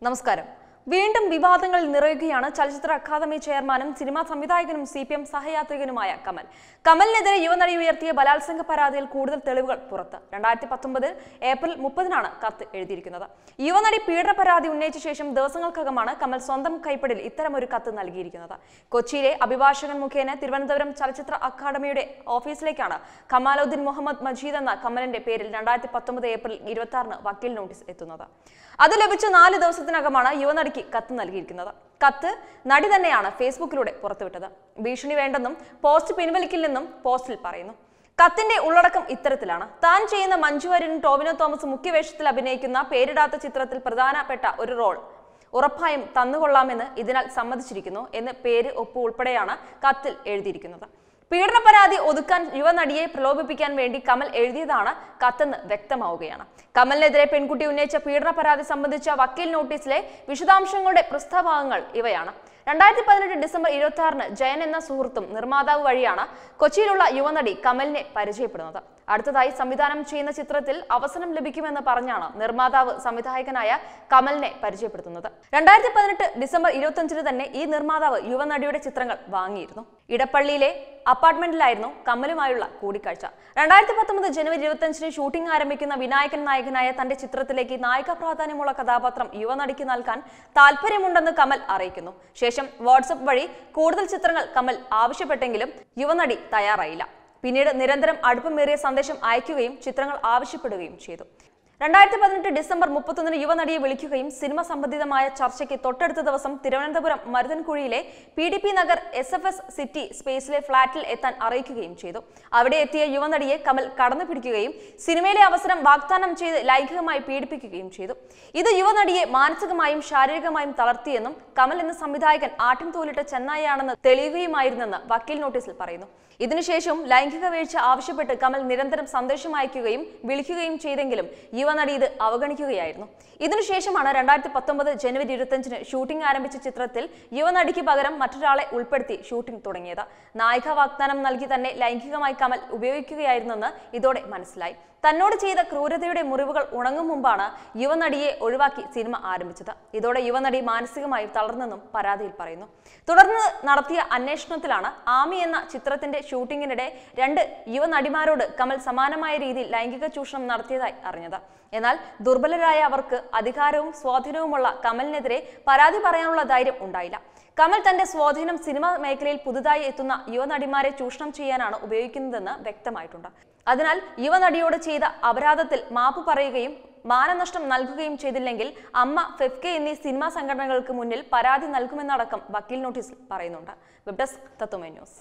നമസ്കാരം വീണ്ടും വിവാദങ്ങളിൽ നിറയുകയാണ് ചലച്ചിത്ര അക്കാദമി ചെയർമാനും സിനിമാ സംവിധായകനും സി പി എം സഹയാത്രികനുമായ കമൽ കമലിനെതിരെ യുവനടി ഉയർത്തിയ ബലാത്സംഗ പരാതിയിൽ കൂടുതൽ തെളിവുകൾ പുറത്ത് രണ്ടായിരത്തി പത്തൊമ്പതിൽ ഏപ്രിൽ മുപ്പതിനാണ് കത്ത് എഴുതിയിരിക്കുന്നത് യുവനടി പീഡന പരാതി ഉന്നയിച്ച ശേഷം ദിവസങ്ങൾക്കകമാണ് കമൽ സ്വന്തം കൈപ്പടിൽ ഇത്തരമൊരു കത്ത് നൽകിയിരിക്കുന്നത് കൊച്ചിയിലെ അഭിഭാഷകൻ മുഖേന തിരുവനന്തപുരം ചലച്ചിത്ര അക്കാദമിയുടെ ഓഫീസിലേക്കാണ് കമാലുദ്ദീൻ മുഹമ്മദ് മജീദ് എന്ന കമലിന്റെ പേരിൽ രണ്ടായിരത്തി പത്തൊമ്പത് ഏപ്രിൽ ഇരുപത്തി ആറിന് വക്കീൽ നോട്ടീസ് എത്തുന്നത് അത് ലഭിച്ച നാല് ദിവസത്തിനകമാണ് യുവനടിക്ക് കത്ത് നൽകിയിരിക്കുന്നത് കത്ത് നടി തന്നെയാണ് ഫേസ്ബുക്കിലൂടെ പുറത്തുവിട്ടത് ഭീഷണി വേണ്ടെന്നും പോസ്റ്റ് പിൻവലിക്കില്ലെന്നും പോസ്റ്റിൽ പറയുന്നു കത്തിന്റെ ഉള്ളടക്കം ഇത്തരത്തിലാണ് താൻ ചെയ്യുന്ന മഞ്ജു വാര്യരും ടോവിനോ തോമസ് മുഖ്യവേഷത്തിൽ അഭിനയിക്കുന്ന പേരിടാത്ത ചിത്രത്തിൽ പ്രധാനപ്പെട്ട ഒരു റോൾ ഉറപ്പായും തന്നുകൊള്ളാമെന്ന് ഇതിനാൽ സമ്മതിച്ചിരിക്കുന്നു എന്ന് പേര് ഒപ്പ് ഉൾപ്പെടെയാണ് കത്തിൽ എഴുതിയിരിക്കുന്നത് പീഡന പരാതി ഒതുക്കാൻ യുവനടിയെ പ്രലോഭിപ്പിക്കാൻ വേണ്ടി കമൽ എഴുതിയതാണ് കത്തെന്ന് വ്യക്തമാവുകയാണ് കമലിനെതിരെ പെൺകുട്ടി ഉന്നയിച്ച പീഡന പരാതി സംബന്ധിച്ച വക്കീൽ നോട്ടീസിലെ വിശദാംശങ്ങളുടെ പൃഷ്ഠഭാഗങ്ങൾ ഇവയാണ് രണ്ടായിരത്തി പതിനെട്ട് ഡിസംബർ ഇരുപത്തി ആറിന് ജയൻ എന്ന സുഹൃത്തും നിർമ്മാതാവ് വഴിയാണ് കൊച്ചിയിലുള്ള യുവനടി കമലിനെ പരിചയപ്പെടുന്നത് അടുത്തതായി സംവിധാനം ചെയ്യുന്ന ചിത്രത്തിൽ അവസരം ലഭിക്കുമെന്ന് പറഞ്ഞാണ് നിർമ്മാതാവ് സംവിധായകനായ കമലിനെ പരിചയപ്പെടുത്തുന്നത് രണ്ടായിരത്തി പതിനെട്ട് ഡിസംബർ ഇരുപത്തിയഞ്ചിന് തന്നെ ഈ നിർമ്മാതാവ് യുവനടിയുടെ ചിത്രങ്ങൾ വാങ്ങിയിരുന്നു ഇടപ്പള്ളിയിലെ അപ്പാർട്ട്മെന്റിലായിരുന്നു കമലുമായുള്ള കൂടിക്കാഴ്ച രണ്ടായിരത്തി പത്തൊമ്പത് ജനുവരി ഇരുപത്തിയഞ്ചിന് ഷൂട്ടിംഗ് ആരംഭിക്കുന്ന വിനായകൻ നായകനായ തന്റെ ചിത്രത്തിലേക്ക് നായിക പ്രാധാന്യമുള്ള കഥാപാത്രം യുവനടിക്ക് നൽകാൻ താല്പര്യമുണ്ടെന്ന് കമൽ അറിയിക്കുന്നു ശേഷം വാട്സപ്പ് വഴി കൂടുതൽ ചിത്രങ്ങൾ കമൽ ആവശ്യപ്പെട്ടെങ്കിലും യുവനടി തയ്യാറായില്ല പിന്നീട് നിരന്തരം അടുപ്പമേറിയ സന്ദേശം അയക്കുകയും ചിത്രങ്ങൾ ആവശ്യപ്പെടുകയും ചെയ്തു രണ്ടായിരത്തി പതിനെട്ട് ഡിസംബർ മുപ്പത്തൊന്നിന് യുവനടിയെ വിളിക്കുകയും സിനിമ സംബന്ധിതമായ ചർച്ചയ്ക്ക് തൊട്ടടുത്ത ദിവസം തിരുവനന്തപുരം മരുതൻകുഴിയിലെ P D P Nagar S F S city സ്പേസിലെ ഫ്ളാറ്റിൽ എത്താൻ അറിയിക്കുകയും ചെയ്തു അവിടെ എത്തിയ യുവനടിയെ കമൽ കടന്നു പിടിക്കുകയും സിനിമയിലെ അവസരം വാഗ്ദാനം ചെയ്ത് ലൈംഗികമായി പീഡിപ്പിക്കുകയും ചെയ്തു ഇത് യുവനടിയെ മാനസികമായും ശാരീരികമായും തളർത്തിയെന്നും കമൽ എന്ന സംവിധായകൻ ആട്ടിൻ തോലിട്ട ചെന്നായിയാണെന്ന് തെളിയുകയുമായിരുന്നെന്ന് വക്കീൽ നോട്ടീസിൽ പറയുന്നു ഇതിനുശേഷം ലൈംഗിക വീഴ്ച ആവശ്യപ്പെട്ട് കമൽ നിരന്തരം സന്ദേശം അയക്കുകയും വിളിക്കുകയും ചെയ്തെങ്കിലും യുവനടി ഇത് അവഗണിക്കുകയായിരുന്നു ഇതിനുശേഷമാണ് രണ്ടായിരത്തി പത്തൊമ്പത് ജനുവരി ഇരുപത്തഞ്ചിന് ഷൂട്ടിംഗ് ആരംഭിച്ച ചിത്രത്തിൽ യുവനടിക്ക് പകരം മറ്റൊരാളെ ഉൾപ്പെടുത്തി ഷൂട്ടിംഗ് തുടങ്ങിയത് നായിക വാഗ്ദാനം നൽകി തന്നെ ലൈംഗികമായി കമൽ ഉപയോഗിക്കുകയായിരുന്നെന്ന് ഇതോടെ മനസ്സിലായി തന്നോട് ചെയ്ത ക്രൂരതയുടെ മുറിവുകൾ ഉണങ്ങും മുമ്പാണ് യുവനടിയെ ഒഴിവാക്കി സിനിമ ആരംഭിച്ചത് ഇതോടെ യുവനടി മാനസികമായി തളർന്നെന്നും പരാതിയിൽ പറയുന്നു തുടർന്ന് നടത്തിയ അന്വേഷണത്തിലാണ് ആമി എന്ന ചിത്രത്തിന്റെ ഷൂട്ടിങ്ങിനിടെ രണ്ട് യുവനടിമാരോട് കമൽ സമാനമായ രീതിയിൽ ലൈംഗിക ചൂഷണം നടത്തിയതായി അറിഞ്ഞത് എന്നാൽ ദുർബലരായ അവർക്ക് അധികാരവും സ്വാധീനവുമുള്ള കമലിനെതിരെ പരാതി പറയാനുള്ള ധൈര്യം ഉണ്ടായില്ല കമൽ തന്റെ സ്വാധീനം സിനിമാ മേഖലയിൽ പുതുതായി എത്തുന്ന യുവനടിമാരെ ചൂഷണം ചെയ്യാനാണ് ഉപയോഗിക്കുന്നതെന്ന് വ്യക്തമായിട്ടുണ്ട് അതിനാൽ യുവനടിയോട് ചെയ്ത അപരാധത്തിൽ മാപ്പ് പറയുകയും മാനനഷ്ടം നൽകുകയും ചെയ്തില്ലെങ്കിൽ അമ്മ ഫെഫ്കെ എന്നീ സിനിമാ സംഘടനകൾക്ക് മുന്നിൽ പരാതി നൽകുമെന്നടക്കം വക്കീൽ നോട്ടീസിൽ പറയുന്നുണ്ട് വെബ് ഡെസ്ക് തത്വമേ ന്യൂസ്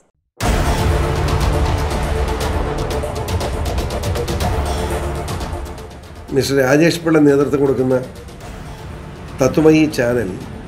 മിസ്റ്റർ രാജേഷ് പിള്ള നേതൃത്വം കൊടുക്കുന്ന തത്വമയി ചാനൽ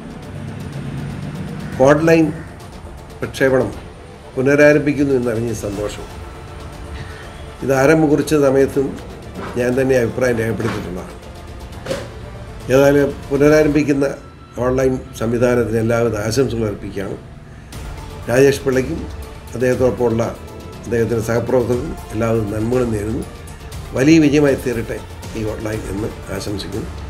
ഓൺലൈൻ പ്രക്ഷേപണം പുനരാരംഭിക്കുന്നു എന്നറിഞ്ഞ സന്തോഷം ഇത് ആരംഭം കുറിച്ച സമയത്തും ഞാൻ തന്നെ അഭിപ്രായം രേഖപ്പെടുത്തിയിട്ടുള്ളതാണ് ഏതായാലും പുനരാരംഭിക്കുന്ന ഓൺലൈൻ സംവിധാനത്തിന് എല്ലാവിധ ആശംസകൾ അർപ്പിക്കുകയാണ് രാജേഷ് പിള്ളയ്ക്കും അദ്ദേഹത്തോടൊപ്പമുള്ള അദ്ദേഹത്തിൻ്റെ സഹപ്രവർത്തകർക്കും എല്ലാവിധ നന്മകളും നേരുന്നു വലിയ വിജയമായി തീരട്ടെ ഈ ഓൺലൈൻ എന്ന് ആശംസിക്കുന്നു